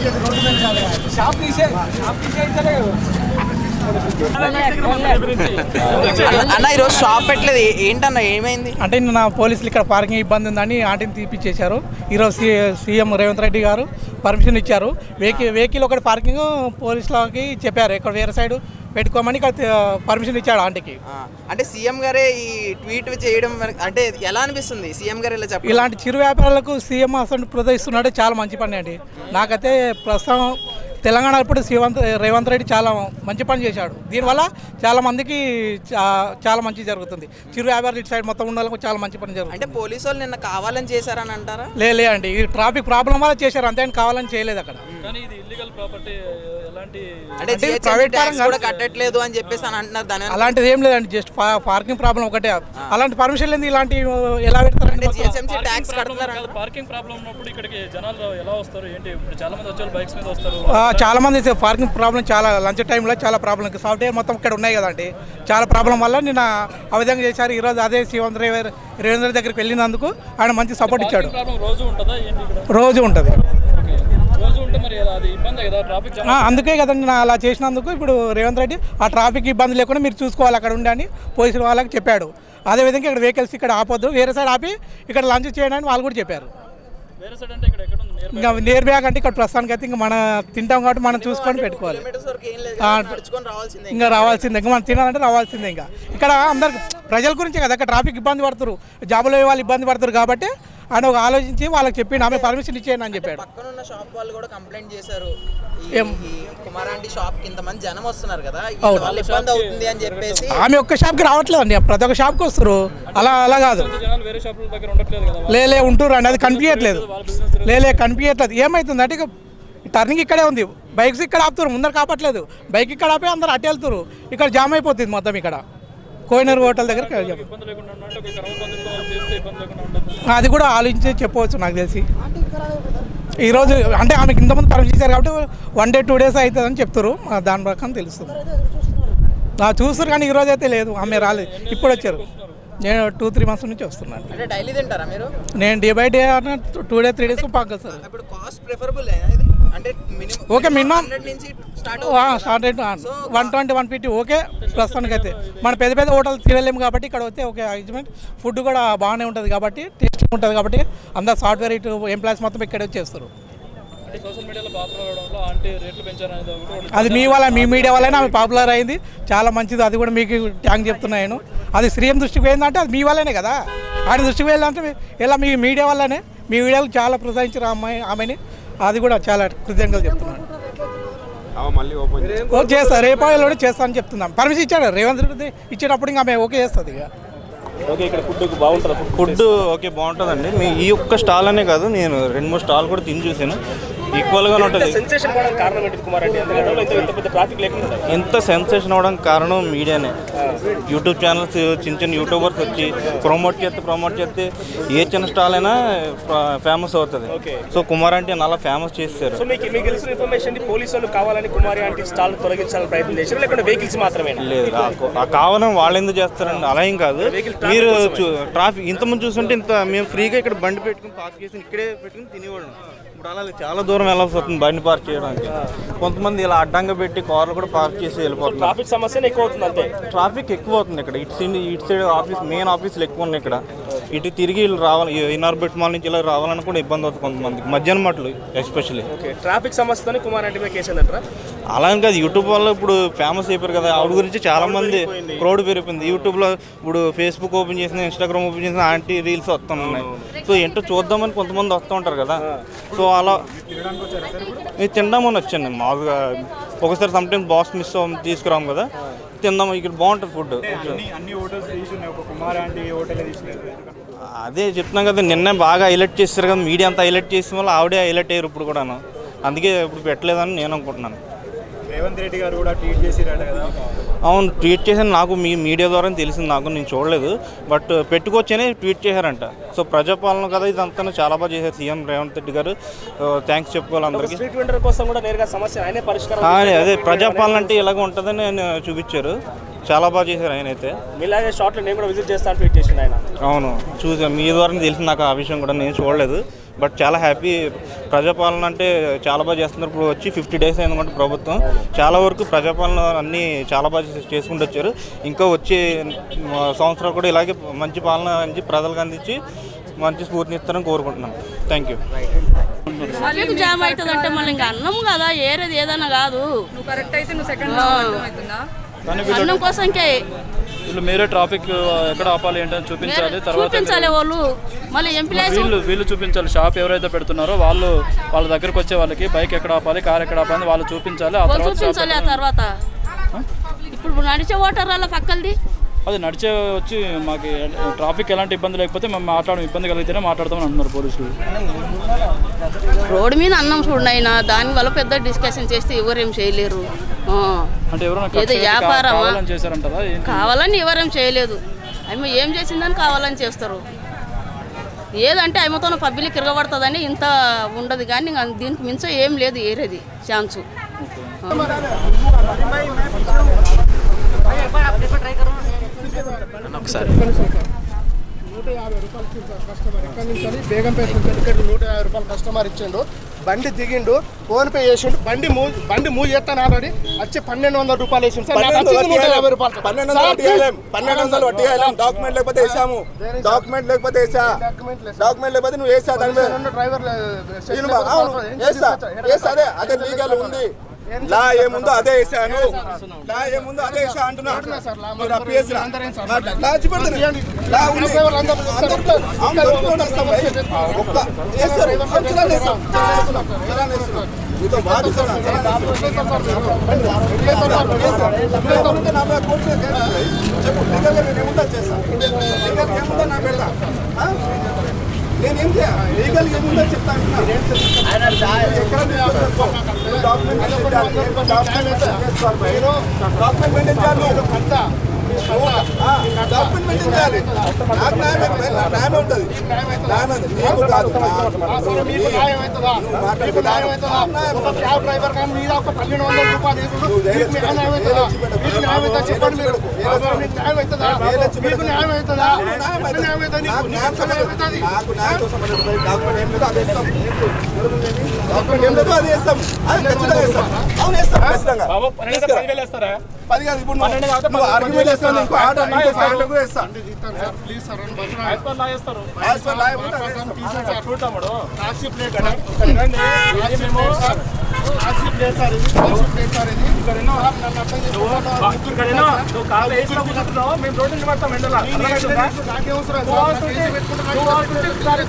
అన్న ఈరోజు షాప్ పెట్టలేదు ఏ- ఏంటన్న ఏమైంది అంటే నిన్న పోలీసులు ఇక్కడ పార్కింగ్ ఇబ్బంది ఉందని ఆంటీని తీపిచ్చేశారు ఈరోజు సీ సీఎం రేవంత్ రెడ్డి గారు పర్మిషన్ ఇచ్చారు వెహికల్ వెహికల్ ఒకటి పార్కింగ్ పోలీసులకి చెప్పారు ఇక్కడ వేరే సైడ్ పెట్టుకోమని ఇక్కడ పర్మిషన్ ఇచ్చాడు ఆంటీకి ఆ, అంటే సీఎం గారే ఈ ట్వీట్ చేయడం మనకి- అంటే ఎలా అనిపిస్తుంది సీఎం గారు ఇలా చెప్పడం ఇలాంటి చిరు వ్యాపారాలకు సీఎం అసలు ప్రోత్సహిస్తున్నాడు చాలా మంచి పని అండి నాకైతే ప్రస్తుతం తెలంగాణ ఇప్పుడు రేవంత్ రేవంత్ రెడ్డి చాలా మంచి పని చేశాడు దీనివల్ల చాలా మందికి చా- చాలా మంచి జరుగుతుంది చిరు వ్యాపారాలు ఇటు సైడ్ మొత్తం ఉన్న వాళ్ళకు చాలా మంచి పని జరుగుతుంది అంటే పోలీసు వాళ్ళు నిన్న కావాలని చేశారని అంటారా లే లే అండి ఈ ట్రాఫిక్ ప్రాబ్లం వల్ల చేశారు అంతే అని కావాలని చేయలేదు అక్కడ కానీ ఇది ఇల్లీగల్ ప్రాపర్టీ ఎలాంటి అంటే అంటే GHMC private tax పరంగా- కూడా కట్టట్లేదు అని చెప్పేసి అని అంటున్నారు దాని వెనక- అలాంటిది ఏం లేదండి జస్ట్ పార్కింగ్ ప్రాబ్లం ఒకటే అలాంటి పర్మిషన్ లేదు ఇలాంటి ఎలా అంటే పెడతారండి జిహెచ్ఎంసీ ట్యాక్స్ కడుతున్నారు పార్కింగ్ ప్రాబ్లం ఉన్నప్పుడు ఇక్కడికి జనాలు ఎలా వస్తారు ఏంటి ఇప్పుడు చాలా మంది వచ్చే బైక్స్ మీద వస్తారు ఆ, చాలా మంది పార్కింగ్ ప్రాబ్లం చాలా లంచ్ టైంలో చాలా ప్రాబ్లం సాఫ్ట్వేర్ మొత్తం ఇక్కడ ఉన్నాయి కదండి చాలా ప్రాబ్లం వల్ల నిన్న ఆ విధంగా చేశారు ఈరోజు అదే శ్రీవంత్ రేవర్ రేవేంద్ర దగ్గరికి వెళ్ళినందుకు ఆయన మంచి సపోర్ట్ ఇచ్చాడు ప్రాబ్లం రోజు ఉంటుందా ఏంటి ఇక్కడ రోజు ఉంటుంది ఓకే రోజు ఉంటే మరి అది ఇబ్బంది కదా ట్రాఫిక్ జామ్ ఆ, అందుకే కదండి నేను అలా చేసినందుకు ఇప్పుడు రేవంత్ రెడ్డి ఆ ట్రాఫిక్ ఇబ్బంది లేకుండా మీరు చూసుకోవాలి అక్కడ ఉండి అని పోలీసుల వాళ్ళకి చెప్పాడు అదేవిధంగా ఇక్కడ వెహికల్స్ ఇక్కడ ఆపొద్దు వేరే సైడ్ ఆపి ఇక్కడ లంచ్ చేయడానికి వాళ్ళు కూడా చెప్పారు వేరే సైడ్ అంటే ఇక్కడ ఎక్కడ ఉంది నియర్ ఇంకా నియర్ బ్యాగ్ అంటే ఇక్కడ ప్రస్తుతానికి అయితే ఇంకా మన తింటాం కాబట్టి మనం చూసుకొని పెట్టుకోవాలి కిలోమీటర్స్ వరకు ఏం లేదు ఆ, కదా, నడుచుకొని రావాల్సిందే ఇంకా రావాల్సిందే ఇంకా మనం తినాలంటే రావాల్సిందే ఇంకా ఇక్కడ అందరికి ప్రజల గురించే కదా ఇక్కడ ట్రాఫిక్ ఇబ్బంది పడుతురు జాబులో వాళ్ళు ఇబ్బంది పడుతురు కాబట్టి ఆయన ఒక ఆలోచించి వాళ్ళకి చెప్పిండు ఆమె పర్మిషన్ ఇచ్చేయండి అని చెప్పాడు పక్కన ఉన్న షాప్ వాళ్ళు కూడా కంప్లైంట్ చేశారు ఈ- ఈ కుమారాంటి షాప్ కి ఇంతమంది జనం వస్తున్నారు కదా ఈ వాళ్ళ ఇబ్బంది అవుతుంది అని చెప్పేసి ఆమె ఒక్క షాప్కి రావట్లేదండి ప్రతి ఒక్క షాప్కి వస్తారు అలా అలా కాదు జనాలు వేరే షాపుల దగ్గర ఉండట్లేదు కదా లే లే ఉంటుర్రు అండి అది కనిపించట్లేదు లే లే కనిపించట్లేదు ఏమవుతుంది అంటే ఇక టర్నింగ్ ఇక్కడే ఉంది బైక్స్ ఇక్కడ ఆపుతారు ముందర కాపట్లేదు బైక్ ఇక్కడ ఆపి అందరు అటు వెళ్తారు ఇక్కడ జామ్ అయిపోతుంది మొత్తం ఇక్కడ కోయినర్ హోటల్ దగ్గర ఇబ్బంది లేకుండా ఉన్నట్టు ఒక క్రమ పద్ధతిలో చేస్తే ఇబ్బంది లేకుండా ఉంటుంది అది కూడా ఆలోచించి చెప్పవచ్చు నాకు తెలిసి ఈరోజు అంటే ఆమెకి ఇంతమంది పర్మిషన్ ఇచ్చారు కాబట్టి వన్ డే టూ డేస్ అవుతుందని చెప్తారు ఆ దాని ప్రకారం తెలుస్తుంది ఆ, చూస్తారు కానీ ఈరోజు అయితే లేదు ఆమె రాలేదు ఇప్పుడు వచ్చారు నేను టూ త్రీ మంత్స్ నుంచి వస్తున్నాను అంటే డైలీ తింటారా మీరు నేను day by day two day three days పాక సార్ ఇప్పుడు కాస్ట్ ప్రిఫరబుల్ ఇది అంటే మినిమం ఓకే, minimum. హండ్రెడ్ నుంచి start start rate one twenty one fifty okay ప్రస్తుతానికి అయితే మన పెద్ద పెద్ద హోటల్ తినలేము కాబట్టి ఇక్కడ వస్తే ఓకే అరేంజ్మెంట్ ఫుడ్ కూడా బాగానే ఉంటుంది కాబట్టి టేస్టీ ఉంటుంది కాబట్టి అందరు సాఫ్ట్వేర్ ఇటు ఎంప్లాయీస్ మొత్తం ఇక్కడే వచ్చేస్తారు అంటే సోషల్ మీడియాలో పాపులర్ అవడంలో ఆంటీ రేట్లు పెంచారనేది ఒకటి ఒకటి అది మీ వల్ల మీ మీడియా వల్లనే ఆమె పాపులర్ అయింది చాలా మంచిది అది కూడా మీకు ట్యాంక్ చెప్తున్నాను అది శ్రీఎం దృష్టికి పోయిందంటే అది మీ వల్లనే కదా ఆయన దృష్టికి వెళ్ళాలంటే మీ- ఇలా మీ మీడియా వల్లనే మీ మీడియాలు చాలా ప్రోత్సహించారు ఆ అమ్మాయి ఆమెని అది కూడా చాలా కృతజ్ఞతలు చెప్తున్నాను ఓ చేస్తా రేపు కూడా చేస్తా అని చెప్తున్నాం పర్మిషన్ ఇచ్చాడు రేవంత్ రెడ్డి ఇచ్చేటప్పుడు ఇంకా ఆమె ఓకే చేస్తుంది ఇక ఓకే ఇక్కడ ఫుడ్ బాగుంటుంది ఫుడ్ ఓకే బాగుంటుందండి మీ ఈ ఒక్క స్టాల్ అనే కాదు నేను రెండు మూడు స్టాల్ కూడా తిని చూసాను ఈక్వల్గానే ఉంటుంది సెన్సేషన్ పడడానికి కారణం ఏంటి కుమార్ అంటే ఎంత గతంలో ఇంత ఇంత పెద్ద ట్రాఫిక్ లేకుండా ఎంత సెన్సేషన్ అవ్వడానికి కారణం మీడియానే యూట్యూబ్ ఛానల్స్ చిన్న చిన్న యూట్యూబర్స్ వచ్చి ప్రమోట్ చేస్తే ప్రమోట్ చేస్తే ఏ చిన్న స్టాల్ అయినా ఫేమస్ అవుతుంది సో కుమార్ అంటే అలా ఫేమస్ చేస్తారు సో మీకు మీకు తెలిసిన ఇన్ఫర్మేషన్ పోలీసు వాళ్ళు కావాలని కుమారి అంటే స్టాల్ తొలగించాలని ప్రయత్నం చేశారు లేకుంటే వెహికల్స్ మాత్రమే లేదు ఆ కో- ఆ కావాలని వాళ్ళు ఎందుకు చేస్తారండి అలా ఏం కాదు మీరు ట్రాఫిక్ ఇంతమంది చూస్తుంటే ఇంత మేము ఫ్రీగా ఇక్కడ బండి పెట్టుకుని పార్క్ చేసి ఇక్కడే పెట్టుకుని తినేవాళ్ళం ఇప్పుడు అలా లేదు. చాలా దూరం వెళ్ళాల్సి వస్తుంది బండి పార్క్ చేయడానికి కొంతమంది ఇలా అడ్డంగా పెట్టి కార్లు కూడా పార్క్ చేసి వెళ్ళిపోతున్నారు ట్రాఫిక్ సమస్యనే ఎక్కువ అవుతుంది అంతే ట్రాఫిక్ ఎక్కువ అవుతుంది ఇక్కడ ఇటు సైడ్ ఇటు సైడ్ ఆఫీస్ మెయిన్ ఆఫీసులు ఎక్కువ ఉన్నాయి ఇక్కడ ఇటు తిరిగి వీళ్ళు రావాలి ఇన్నార్బెట్ మాల్ నుంచి ఇలా రావాలని కూడా ఇబ్బంది అవుతుంది కొంతమందికి మధ్యాహ్నం మట్లు ఎస్పెషల్లీ ఓకే ట్రాఫిక్ సమస్యతోనే కుమార్ అంటే మీద కేసు ఏంటంటారా అలా అని కాదు యూట్యూబ్ వల్ల ఇప్పుడు ఫేమస్ అయిపోయారు కదా ఆవిడ గురించి చాలా మంది క్రౌడ్ పెరిగిపోయింది యూట్యూబ్లో ఇప్పుడు ఫేస్బుక్ ఓపెన్ చేసిన ఇన్స్టాగ్రామ్ ఓపెన్ చేసిన ఆంటీ రీల్స్ వస్తున్నాయి సో ఏంటో చూద్దామని కొంతమంది వస్తూ ఉంటారు కదా సో అలా ఇది తిందామని వచ్చాను మామూలుగా ఒకసారి సమ్ టైమ్స్ బాస్ మిస్ తీసుకురాం కదా తిందాం ఇక్కడ బాగుంటుంది ఫుడ్ అదే చెప్తున్నాం కదా నిన్నే బాగా హైలైట్ చేస్తారు కదా మీడియా అంతా హైలైట్ చేసిన వల్ల ఆవిడే హైలైట్ అయ్యారు ఇప్పుడు కూడాను అందుకే ఇప్పుడు పెట్టలేదని నేను అనుకుంటున్నాను రేవంత్ రెడ్డి గారు కూడా ట్వీట్ చేసిరట కదా అవును ట్వీట్ చేసిన నాకు మీ మీడియా ద్వారా తెలిసింది నాకు నేను చూడలేదు బట్ పెట్టుకొచ్చనే ట్వీట్ చేశారంట సో ప్రజాపాలన కదా ఇదంతా చాలా బాగా చేశారు సీఎం రేవంత్ రెడ్డి గారు థ్యాంక్స్ చెప్పుకోవాలి అందరికీ స్ట్రీట్ వెండర్ కోసం కూడా నేరుగా సమస్య ఆయనే పరిష్కారం ఆ, అదే ప్రజాపాలన అంటే ఇలాగ ఉంటుందని ఆయన చూపించారు చాలా బాగా చేశారు ఆయన అయితే మీలాగే షార్ట్లో నేను కూడా విజిట్ చేస్తాను ట్వీట్ చేసిండు ఆయన అవును చూసా మీ ద్వారా తెలిసింది నాకు ఆ విషయం కూడా నేను చూడలేదు బట్ చాలా హ్యాపీ ప్రజాపాలన అంటే చాలా బాగా చేస్తున్నారు ఇప్పుడు వచ్చి ఫిఫ్టీ డేస్ అయిందన్నమాట ప్రభుత్వం చాలా వరకు ప్రజాపాలన అన్నీ చాలా బాగా చేసి- చేసుకుంటూ వచ్చారు ఇంకా వచ్చే మ, సంవత్సరాలు కూడా ఇలాగే మంచి పాలన అందించి ప్రజలకు అందించి మంచి స్ఫూర్తినిస్తారని కోరుకుంటున్నాం థ్యాంక్ యూ ట్రాఫిక్ జామ్ అవుతుంది అంటే మళ్ళీ ఇంకా అన్నం కదా ఏరేది ఏదైనా కాదు నువ్వు కరెక్ట్ అయితే నువ్వు సెకండ్ ఆ. అర్థమవుతుందా కానీ వీళ్ళు అన్నం కోసంకే వీళ్ళు మీరే ట్రాఫిక్ ఎక్కడ ఆపాలి ఏంటని చూపించాలి తర్వాత చూపించాలి వాళ్ళు మళ్ళీ ఎంప్లాయీస్ వీళ్ళు వీళ్ళు చూపించాలి షాప్ ఎవరైతే పెడుతున్నారో వాళ్ళు వాళ్ళ దగ్గరకు వచ్చే వాళ్ళకి బైక్ ఎక్కడ ఆపాలి కార్ ఎక్కడ ఆపాలి అని వాళ్ళు చూపించాలి ఆ వాళ్ళు తర్వాత షాప్ చూపించాలి ఆ తర్వాత ఇప్పుడు నడిచే ఓటర్ వాళ్ళ పక్కలది అది నడిచే వచ్చి మాకు ట్రాఫిక్ ఎలాంటి ఇబ్బంది లేకపోతే మేము మాట్లాడడం ఇబ్బంది కలిగితేనే మాట్లాడతామని అంటున్నారు పోలీసులు రోడ్డు మీద అన్నం చూడైనా దాని వల్ల పెద్ద డిస్కషన్ చేస్తే ఎవరేం చేయలేరు ఆ. అంటే ఎవరైనా ఏదో కక్ష కట్టి కా- వ్యాపారమా? కావాలని చేశారంటారా ఏంటి? కావాలని ఎవరేం చేయలేదు ఆమె ఏం చేసిందని కావాలని చేస్తారు ఏదంటే ఆమెతో పబ్లిక్ ఇరగబడుతుందని ఇంత ఉండదు కానీ ఇంకా దీనికి మించ ఏం లేదు ఏరేది ఛాన్సు ఒకసారి నూట యాభై రూపాయలు ఇచ్చిండు సార్ కస్టమర్ ఎక్కడి నుంచి అని బేగంపేట నుంచి ఇక్కడ నూట యాభై రూపాయలు కస్టమర్ ఇచ్చిండు బండి దిగిండు ఫోన్ పే చేసిండు బండి మూవ్ బండి మూవ్ చేస్తాను ఆల్రెడీ వచ్చి పన్నెండు వందల రూపాయలు వేసిండు సార్ నాకు వచ్చింది నూట యాభై రూపాయలు పన్నెండు వందలు వడ్డీ వేయలేం. పన్నెండు వందలు వడ్డీ వేయలేం. డాక్యుమెంట్ లేకపోతే వేసాము డాక్యుమెంట్ లేకపోతే వేసా డాక్యుమెంట్ లేదు డాక్యుమెంట్ లేకపోతే నువ్వు వేసా దాని మీద రెండు డ్రైవర్ ఈయన బా- అవును వేసా వేసా అదే అదే లీగల్ ఉంది లా ఏముందో అదే వేసాను లా ఏముందో అదే వేసా అంటున్నా మీరు అప్పేసి రా. మాట్లా- లా చూపెడతాను. లా ఉంది. అందరూ- అవును, దొరుకుతుంది వస్తాం భయ్. ఒక్క వేస్తారు. చలాన్ వేస్తాం. చలాన్ వేస్తున్నాం. చలాన్ వేస్తున్నాం. మీతో బాధిస్తున్నా. చలాన్ వేస్తున్నాం. లీగల్ ఉంటే నా మీద కోర్టు కేసు ఉంది. చెప్పు లీగల్గా నేను ఏముందో చేస్తా లీగల్ ఏముందో నా పెడతా ఆ? నేనేం చేయ లీగల్ ఏముందో చెప్తా అంటున్నా ఎక్కడ డాక్యుమెంట్ డాక్యుమెంట్ మెయింటైన్ చేయాలి డాక్యుమెంట్ మెయింటైన్ చేయాలి నాకు న్యాయం అవుతుంది. నాకు న్యాయం అవుతుంది న్యాయం అవుతుంది నీకు కాదు నాకు. మీకు న్యాయం అవుతుందా మీకు న్యాయం అవుతుందా ఒక క్యాబ్ డ్రైవర్ కానీ మీద ఒక పన్నెండు వందల రూపాయలు వేసుడు మీకు న్యాయం అవుతుందా మీకు న్యాయం అవుతుందా చెప్పండి మీరు అసలు మీకు న్యాయం అవుతుందా మీకు న్యాయం అవుతుందా ఎట్లా న్యాయం అవుతుంది నాకు నీకు న్యాయం ఎట్లా న్యాయం అవుతుంది నాకు న్యాయం కోసం డాక్యుమెంట్ ఏం లేదో అది వేస్తాం డాక్యుమెంట్ ఏం లేదో అది వేస్తాం అది ఖచ్చితంగా వేస్తాం అవును వేస్తాం ఖచ్చితంగా తీసుకురా. పది కాదు ఇప్పుడు నువ్వు- నువ్వు ఆర్గ్యుమెంట్ వేస్తావు ఇంకో ఆట ఇంకో ఫ్యాక్ట్ కూడా వేస్తా ప్లీజ్ సార్ రెండు బస్సులు యాజ్ పర్ లా ఏముందో అది వేస్తాం. Taxi plate sir taxi plate sir ఇది టాక్సీ ప్లేట్ సార్ ఇది ఇక్కడ ఎన్నో సార్ నన్ను అర్థం చేసుకోవాలి నాకే అవసరం సార్ నాకు ఏసీ పెట్టుకుంటే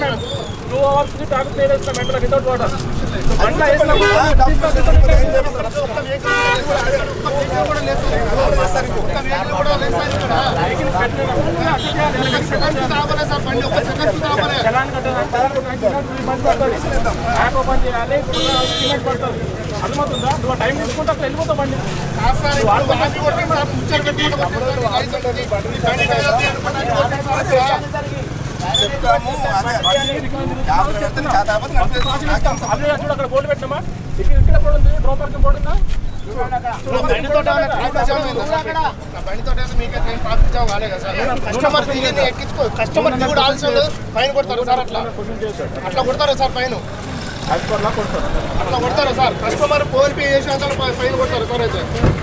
కూడా లేదు సార్ ఇక్కడ సెకండ్స్ కావాలి సార్ బండి ఒక సెకండ్స్ కావాలి సార్ సార్ ఇప్పుడు ఆపి కొట్టి సార్ పిక్చర్ పెట్టుకుంటే లైసెన్స్ ఉంది. బండి కావాలి అనుకుంటే చెప్తాము అదే యాభై చెప్తే చేత కాకపోతే నడిపేస్తాం. నాకేం సంబంధం? బండితో ట్రాఫిక్ జామ్ అయిందా సార్ మీకు? నా బండితో మీకే ట్రైన్ ట్రాఫిక్ జామ్ కాలే కదా సార్ కస్టమర్ దిగి ఎక్కించుకో కస్టమర్ దిగుడు ఆల్సిన ఫైన్ కొడతారు సార్ అట్లా అట్లా కొడతారు సార్ ఫైన్ అట్లా కొడతారు సార్ కస్టమర్ ఫోన్ పే చేసినంత ఫైన్ కొడతారు సార్ అయితే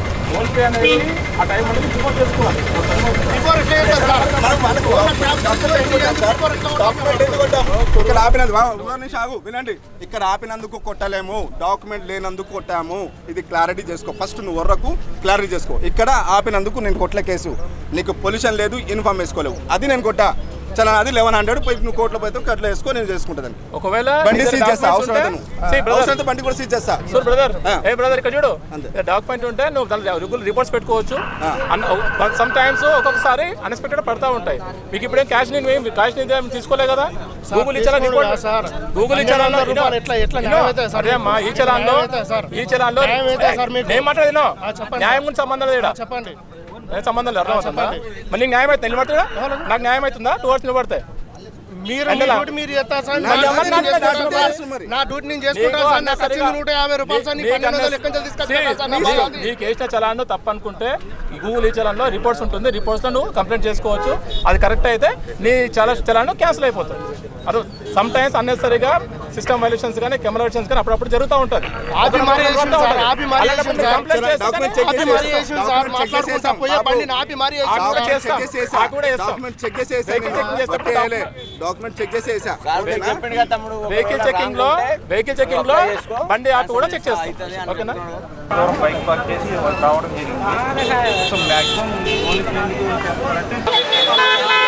బిఫోర్ ఎట్లా చేస్తారు సార్ మనం మనకు డాక్యుమెంట్ ఎందుకు కొట్టాము ఇక్కడ ఆపినందుకు వా- ఒక నిమిషం ఆగు వినండి ఇక్కడ ఆపినందుకు కొట్టలేము డాక్యుమెంట్ లేనందుకు కొట్టాము ఇది క్లారిటీ చేసుకో ఫస్ట్ నువ్వు వర్రకు క్లారిటీ చేసుకో ఇక్కడ ఆపినందుకు నేను కొట్ల కేసు నీకు పొల్యూషన్ లేదు ఇన్ఫార్మ్ వేసుకోలేవు అది నేను కొట్టా చాలా అది లెవెన్ హండ్రెడ్ పోయి నువ్వు కోర్టులో పోతే కట్ల వేసుకో నేను చేసుకుంటాను ఒకవేళ బండి ఇద్దరు సీజ్ చేస్తా documents అవసరం అయితే ఉంటే- నువ్వు See, brother. అవసరం అయితే బండి కూడా సీజ్ చేస్తా సో బ్రదర్ ఆ. ఏ బ్రదర్ ఇక్కడ చూడు అంతే. డాక్యుమెంట్ ఉంటే నువ్వు దాని రిపోర్ట్స్ పెట్టుకోవచ్చు సమ్ టైమ్స్ ఒక్కొక్కసారి అన్ఎక్స్పెక్టెడ్ పడతా ఉంటాయి మీకు ఇప్పుడే క్యాష్ నేను ఏం క్యాష్ నేను ఏం తీసుకోలే కదా గూగుల్ ఇచ్చారా తీసుకున్నాడు కదా సార్. గూగుల్ ఇచ్చారా పన్నెండు వందల రూపాయలు ఎట్లా- ఎట్లా న్యాయం అవుతుంది సార్? అదే అమ్మా ఈ చలాన్లో న్యాయం అవుతుంది సార్. ఈ చలాన్లో న్యాయం అవుతుంది సార్ మీకు? నేను మాట్లాడినా ఆ, చెప్పండి. న్యాయం గురించి సంబంధం లేదా చెప్పండి నేను సంబంధం లేదు అర్థమవుతుందా మరి నీకు న్యాయం అవుతుంది నిలబడుతుందా నాకు న్యాయం అవుతుందా టూ అవర్స్ నిలబడతాయి మీరు మీ ఎండలా? డ్యూటీ మీరు చేస్తారు సార్ నా నా డ్యూటీ డ్యూటీ నేను నేను చేసుకుంటాను చేస్తాను సార్. మరి. నా డ్యూటీ నేను చేసుకుంటాను నీకు సార్ నాకు వచ్చింది అన్నసరిగా- నూట యాభై రూపాయలు సార్ నీ నీకు పన్నెండు వందలు అన్నసరి- ఎక్కడి నుంచి తీసుకొచ్చుకుంటాను సార్ నా నీకు- బాధ అది. నీకు వేసిన చలాన్ తప్పు అనుకుంటే ఈ గూగుల్ ఈ చలాన్లో రిపోర్ట్స్ ఉంటుంది రిపోర్ట్స్లో నువ్వు కంప్లైంట్ చేసుకోవచ్చు అది కరెక్ట్ అయితే నీ చల చలాన్ క్యాన్సిల్ అయిపోతుంది అది sometimes unnecessarily system violations కానీ కెమెరా వైలేషన్స్ కానీ అప్పుడప్పుడు జరుగుతూ ఉంటుంది ఆపి మరీ వేసిండు సార్, ఆపి మరీ వేసిండు సార్. కంప్లైంట్ చేస్తే డాక్యుమెంట్ కానీ చెక్ ఆపి మరీ వేసిండు సార్ మాట్లాడుకుంటా పోయే బండిని ఆపి మరీ వేసిండు కూడా సార్. చేస్తాం. చెక్ చేసేసా ఆ కూడా చేస్తాం. డాక్యుమెంట్ చెక్ చేసేసా వెహికల్ చెకింగ్ చేసేటప్పుడు డాక్యుమెంట్ చెక్ చేసేసా వెహికల్ చెకింగ్ లో వెహికల్ చెకింగ్ లో బండి ఆపి కూడా చెక్ చేస్తాం ఓకేనా దూరం బైక్ పార్క్ చేసి వాళ్ళు రావడం జరిగింది సో మ్యాక్సిమం పోలీసులు ఎందుకు చేస్తారంటే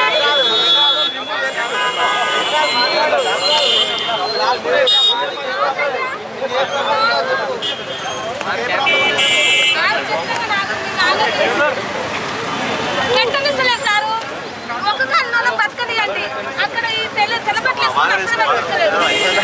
కట్టనిస్తలే సారు ఒక కన్నులో బతకనియండి అక్కడ ఈ తెల్ల తెల్లబట్లు వేసుకుని అసలు బతకలేదు.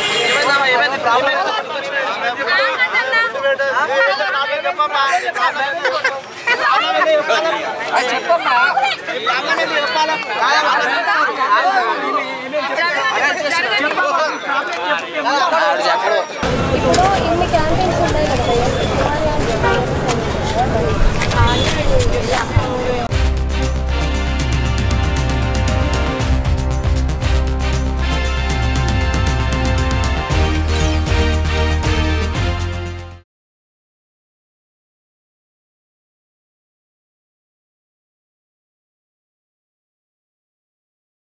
ఇప్పుడు ఇన్ని క్యాంటీన్స్ ఉన్నాయి కదా భయ్యా.